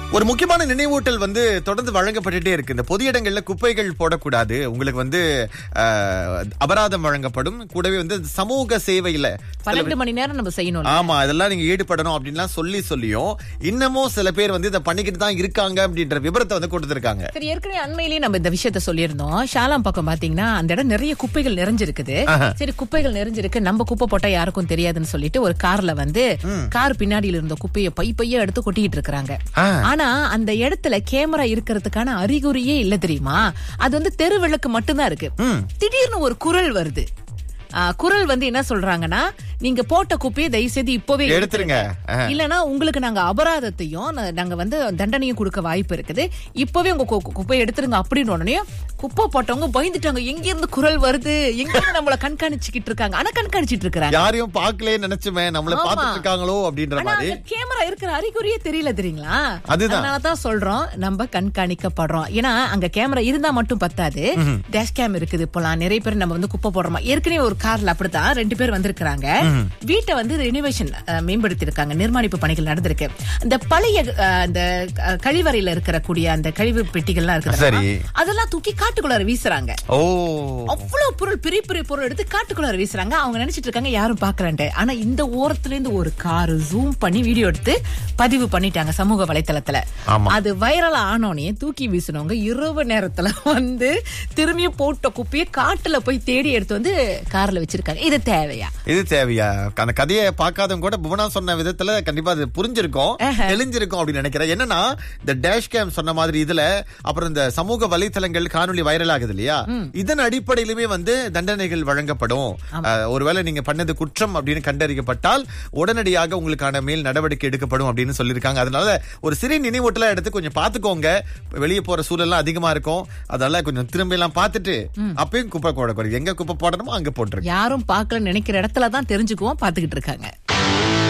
ஒரு முக்கியமான நினைவூட்டல் வந்து தொடர்ந்து வழங்கப்பட்டுட்டே இருக்கு இந்த பொது இடங்கள்ல குப்பைகள் போடக்கூடாது உங்களுக்கு வந்து அஹ், அபராதம் வழங்கப்படும் கூடவே வந்து சமூக சேவையில சில பன்னெண்டு மணி நேரம் நம்ம செய்யணும் ஆமா இதெல்லாம் நீங்க ஈடுபடணும் அப்படின்லாம் சொல்லி சொல்லியும் இன்னமும் சில பேர் வந்து இதை பண்ணிக்கிட்டு தான் இருக்காங்க அப்படின்ற விபரத்தை வந்து கொடுத்திருக்காங்க சரி ஏற்கனவே அண்மையிலேயே நம்ம இந்த விஷயத்த சொல்லியிருந்தோம் ஷாலாம் பக்கம் பாத்தீங்கன்னா அந்த இடம் நிறைய குப்பைகள் நிறைஞ்சிருக்குது சரி குப்பைகள் நிறைஞ்சிருக்கு நம்ம குப்பை போட்டா யாருக்கும் தெரியாதுன்னு சொல்லிட்டு ஒரு கார்ல வந்து கார் பின்னாடியில இருந்த குப்பையை பை பைய எடுத்து கொட்டிட்டு இருக்காங்க ஆ. ஆனா அந்த இடத்துல கேமரா இருக்கிறதுக்கான அறிகுறியே இல்ல தெரியுமா அது வந்து தெரு விளக்கு மட்டும்தான் இருக்கு திடீர்னு ஒரு குரல் வருது ஆ, குரல் வந்து என்ன சொல்றாங்கன்னா நீங்க போட்ட குப்பையை தயவு செய்து இப்பவே எடுத்துருங்க. ஆ. இல்லனா உங்களுக்கு நாங்க அபராதத்தையும் நா- நாங்க வந்து தண்டனையும் கொடுக்க வாய்ப்பு இருக்குது இப்பவே உங்க கு- குப்பையை எடுத்துருங்க அப்படின்னு உடனே குப்பை போட்டவங்க பயந்துட்டாங்க எங்க இருந்து குரல் வருது எங்க இருந்து நம்மள கண்காணிச்சுக்கிட்டு இருக்காங்க ஆனா கண்காணிச்சிட்டு இருக்காங்க யாரையும் பார்க்கலே நினைச்சுமே நம்மள ஆமா. பார்த்துட்டு இருக்காங்களோ அப்படின்ற ஆனா மாதிரி அந்த கேமரா இருக்கிற அறிகுறியே தெரியல தெரியுங்களா அதுதான். அதனாலதான் சொல்றோம் நம்ம கண்காணிக்கப்படுறோம் ஏன்னா அங்க கேமரா இருந்தா மட்டும் பத்தாது டேஷ் கேம் இருக்குது இப்போலாம் நிறைய பேர் நம்ம வந்து குப்பை போடுறோமா ஏற்கனவே ஒரு கார்ல அப்படித்தான் ரெண்டு பேர் வந்திருக்காங்க வீட்டை வந்து ரெனிவேஷன் மேம்படுத்தி இருக்காங்க நிர்மாணிப்பு பணிகள் நடந்திருக்கு இந்த பழைய அஹ், அந்த அஹ், கழிவறையில இருக்கிற கூடிய அந்த கழிவு பெட்டிகள்லாம் இருக்குது சரி. அதெல்லாம் தூக்கி காட்டுக்குள்ளார வீசுறாங்க ஓ அவ்வளவு பொருள் பெரிய பெரிய பொருள் எடுத்து காட்டுக்குள்ளார வீசுறாங்க அவங்க நினைச்சிட்டு இருக்காங்க யாரும் பாக்குறான்ட்டு ஆனா இந்த ஓரத்துல இருந்து ஒரு கார் ஜூம் பண்ணி வீடியோ எடுத்து பதிவு பண்ணிட்டாங்க சமூக வலைத்தளத்துல ஆமா. அது வைரல் ஆனோனே தூக்கி வீசினவங்க இரவு நேரத்துல வந்து திரும்பியும் போட்ட குப்பையை காட்டுல போய் தேடி எடுத்து வந்து கார்ல வச்சிருக்காங்க இது தேவையா இது தேவையா அந்த கதையை பார்க்காதவங்க கூட புவனா சொன்ன விதத்துல கண்டிப்பா அது புரிஞ்சிருக்கும் தெளிஞ்சிருக்கும் அப்படின்னு நினைக்கிறேன் என்னன்னா இந்த டேஷ் கேம் சொன்ன மாதிரி இதுல அப்புறம் இந்த சமூக வலைத்தளங்கள் காணொளி வைரல் ஆகுது இல்லையா இதன் அடிப்படையிலுமே வந்து தண்டனைகள் வழங்கப்படும் அஹ், ஒருவேளை நீங்க பண்ணது குற்றம் அப்படின்னு கண்டறியப்பட்டால் உடனடியாக உங்களுக்கான மேல் நடவடிக்கை எடுக்கப்படும் அப்படின்னு சொல்லியிருக்காங்க அதனால ஒரு சிறிய நினைவூட்டலா எடுத்து கொஞ்சம் பாத்துக்கோங்க வெளியே போற சூழல்லாம் அதிகமா இருக்கும் அதனால கொஞ்சம் திரும்ப எல்லாம் பார்த்துட்டு அப்பயும் குப்பை போடக்கூடாது எங்க குப்பை போடணுமோ அங்க போட்டுருங்க யாரும் பார்க்கலன்னு நினைக்கிற இடத்துல தான் தெரிஞ்சுக்குவோம் பாத்துக்கிட்டு இருக்காங்க